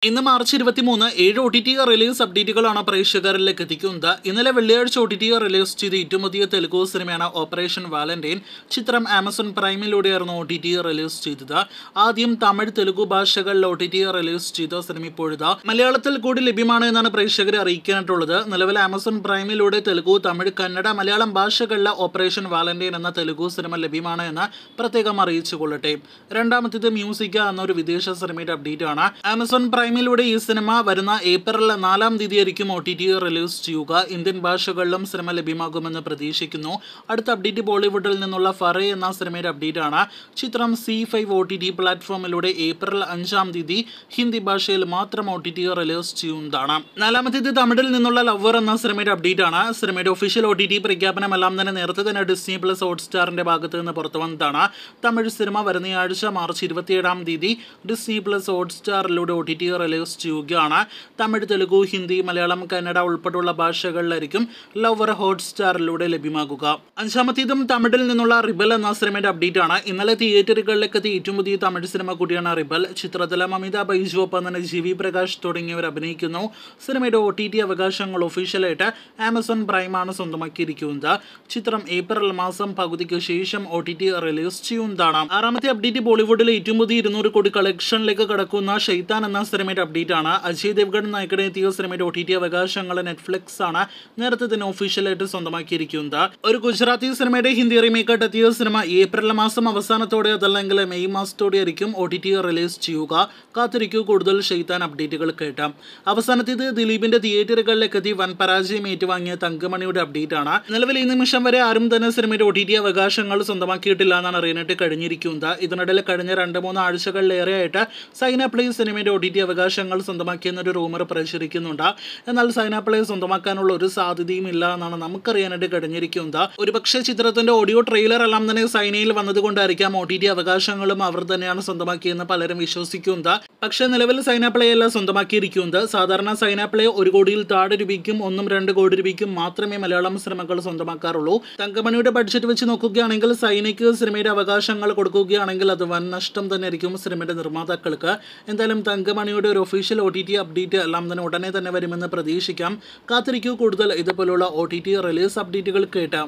ഇന്ന് മാർച്ച് ഇരുപത്തി മൂന്ന് ഏഴ് ഒ ടി ടി റിലീസ് അപ്ഡേറ്റുകളാണ് പ്രേക്ഷകരിലേക്ക് എത്തിക്കുന്നത് ഇന്നലെ വെള്ളിയാഴ്ച ഒ ടി ടി റിലീസ് ചെയ്ത ഏറ്റവും പുതിയ തെലുഗു സിനിമയാണ് ഓപ്പറേഷൻ വാലന്റൈൻ ചിത്രം ആമസോൺ പ്രൈമിലൂടെയായിരുന്നു ഒ ടി ടി റിലീസ് ചെയ്തത് ആദ്യം തമിഴ് തെലുഗു ഭാഷകളിൽ ഒ ടി ടി റിലീസ് ചെയ്ത സിനിമ ഇപ്പോഴിതാ മലയാളത്തിൽ കൂടി ലഭ്യമാണ് എന്നാണ് പ്രേക്ഷകരെ അറിയിക്കാനായിട്ടുള്ളത് നിലവിൽ ആമസോൺ പ്രൈമിലൂടെ തെലുഗു തമിഴ് കന്നഡ മലയാളം ഭാഷകളിലെ ഓപ്പറേഷൻ വാലന്റൈൻ എന്ന തെലുഗു സിനിമ ലഭ്യമാണ് എന്ന് പ്രത്യേകം അറിയിച്ചു കൊള്ളട്ടെ രണ്ടാമത്തേത് മ്യൂസിക്ക എന്നൊരു വിദേശ സിനിമയുടെ അപ്ഡേറ്റ് ആണ് ആമസോൺ പ്രൈമിലൂടെ ഈ സിനിമ വരുന്ന ഏപ്രിൽ നാലാം തീയതിയായിരിക്കും ഒ ടി ടി റിലീസ് ചെയ്യുക ഇന്ത്യൻ ഭാഷകളിലും സിനിമ ലഭ്യമാകുമെന്ന് പ്രതീക്ഷിക്കുന്നു അടുത്ത അപ്ഡേറ്റ് ബോളിവുഡിൽ നിന്നുള്ള ഫറേ എന്ന സിനിമയുടെ അപ്ഡേറ്റ് ആണ് ചിത്രം Zee five O T T പ്ലാറ്റ്ഫോമിലൂടെ ഏപ്രിൽ അഞ്ചാം തീയതി ഹിന്ദി ഭാഷയിൽ മാത്രം ഒ ടി ടി റിലീസ് ചെയ്യുന്നതാണ് നാലാമത്തേത് തമിഴിൽ നിന്നുള്ള ലവർ എന്ന സിനിമയുടെ അപ്ഡേറ്റ് ആണ് സിനിമയുടെ ഒഫീഷ്യൽ ഒ ടി ടി പ്രഖ്യാപനം എല്ലാം തന്നെ നേരത്തെ തന്നെ ഡിസ്നി പ്ലസ് ഹോട്ട്സ്റ്റാറിന്റെ ഭാഗത്ത് നിന്ന് പുറത്തു വന്നതാണ് തമിഴ് സിനിമ വരുന്നയാഴ്ച മാർച്ച് ഇരുപത്തിയേഴാം തീയതി ഡിസ്നി പ്ലസ് ഹോട്ട്സ്റ്റാറിലൂടെ ഒ ടി ടി റിലീസ് ചെയ്യുകയാണ് തമിഴ് തെലുഗു ഹിന്ദി മലയാളം കന്നഡ ഉൾപ്പെടെയുള്ള ഭാഷകളിലായിരിക്കും ലവർ ഹോട്ട്സ്റ്റാറിലൂടെ ലഭ്യമാകുക അഞ്ചാമത്തേതും തമിഴിൽ നിന്നുള്ള റിബൽ എന്ന സിനിമയുടെ അപ്ഡേറ്റ് ആണ് ഇന്നലെ തിയേറ്ററുകളിലേക്ക് എത്തിയ ഏറ്റവും പുതിയ തമിഴ് സിനിമ കൂടിയാണ് റിബൽ ചിത്രത്തിലെ മമിത ബൈജു ഒപ്പം തന്നെ ജി വി പ്രകാശ് തുടങ്ങിയവർ അഭിനയിക്കുന്നു സിനിമയുടെ ഒ ടി ടി അവകാശങ്ങൾ ഒഫീഷ്യലായിട്ട് ആമസോൺ പ്രൈമാണ് സ്വന്തമാക്കിയിരിക്കുന്നത് ചിത്രം ഏപ്രിൽ മാസം പകുതിക്ക് ശേഷം ഒ ടി ടി റിലീസ് ചെയ്യുന്നതാണ് ആറാമത്തെ അപ്ഡേറ്റ് ബോളിവുഡിലെ ഏറ്റവും പുതിയ ഇരുന്നൂറ് കോടി കളക്ഷനിലേക്ക് കടക്കുന്ന ഷെയ്ത്താൻ എന്ന സിനിമയുടെ അപ്ഡേറ്റ് ആണ് അജയ് ദേവ്ഗഡ് നായകനെ എത്തിയ സിനിമയുടെ ഒ ടി ടി അവകാശങ്ങൾ നെറ്റ്ഫ്ലിക്സ് ആണ് നേരത്തെ തന്നെ ഒഫീഷ്യലായിട്ട് സ്വന്തമാക്കിയിരിക്കുന്നത് ഒരു ഗുജറാത്തി സിനിമയുടെ ഹിന്ദി റീമേക്കായിട്ട് എത്തിയ സിനിമ ഏപ്രിൽ മാസം അവസാനത്തോടെ അതല്ലെങ്കിൽ മെയ് മാസത്തോടെ ആയിരിക്കും ഒ ടി ടി റിലീസ് ചെയ്യുക കാത്തിരിക്കൂ കൂടുതൽ ഷെയ്ത്താൻ അപ്ഡേറ്റുകൾ കേട്ടാം അവസാനത്തേത് ദിലീപിന്റെ തിയേറ്ററുകളിലേക്ക് എത്തി വൻ പരാജയം ഏറ്റുവാങ്ങിയ തങ്കമണിയുടെ അപ്ഡേറ്റ് ആണ് നിലവിൽ ഈ നിമിഷം വരെ ആരും തന്നെ സിനിമയുടെ ഒ ടി ടി അവകാശങ്ങൾ സ്വന്തമാക്കിയിട്ടില്ല എന്നാണ് അറിയാനായിട്ട് കഴിഞ്ഞിരിക്കുന്നത് ഇതിനിടയിൽ കഴിഞ്ഞ രണ്ട് മൂന്ന് ആഴ്ചകളിലേറെയായിട്ട് സൈന പ്ലേ സിനിമയുടെ ഒ ടി ടി അവകാശങ്ങൾ സ്വന്തമാക്കിയെന്നൊരു റൂമർ പ്രചരിക്കുന്നുണ്ട് എന്നാൽ സൈന പ്ലേ സ്വന്തമാക്കാനുള്ള ഒരു സാധ്യതയും ഇല്ല എന്നാണ് നമുക്കറിയാനായിട്ട് കഴിഞ്ഞിരിക്കുന്നത് ഒരുപക്ഷെ ചിത്രത്തിന്റെ ഓഡിയോ ട്രെയിലർ എല്ലാം തന്നെ സൈനയിൽ വന്നതുകൊണ്ടായിരിക്കാം ഒ ടി ടി അവകാശങ്ങളും അവർ തന്നെയാണ് സ്വന്തമാക്കിയെന്ന് പലരും വിശ്വസിക്കുന്നത് പക്ഷേ നിലവിൽ സൈന പ്ലേ അല്ല സ്വന്തമാക്കിയിരിക്കുന്നത് സാധാരണ സൈന പ്ലേ ഒരു കോടിയിൽ താഴെ രൂപയ്ക്കും ഒന്നും രണ്ട് കോടി രൂപയ്ക്കും മാത്രമേ മലയാളം സിനിമകൾ സ്വന്തമാക്കാറുള്ളൂ തങ്കമണിയുടെ ബഡ്ജറ്റ് വെച്ച് നോക്കുകയാണെങ്കിൽ സൈനയ്ക്ക് സിനിമയുടെ അവകാശങ്ങൾ കൊടുക്കുകയാണെങ്കിൽ അത് വൻ നഷ്ടം തന്നെ ആയിരിക്കും സിനിമയുടെ നിർമ്മാതാക്കൾക്ക് എന്തായാലും തങ്കമണിയുടെ ഒരു official O T T update എല്ലാം തന്നെ ഉടനെ തന്നെ വരുമെന്ന് പ്രതീക്ഷിക്കാം കാത്തിരിക്കൂ കൂടുതൽ ഇതുപോലുള്ള ഒ ടി ടി റിലീസ് അപ്ഡേറ്റുകൾ കേട്ടാം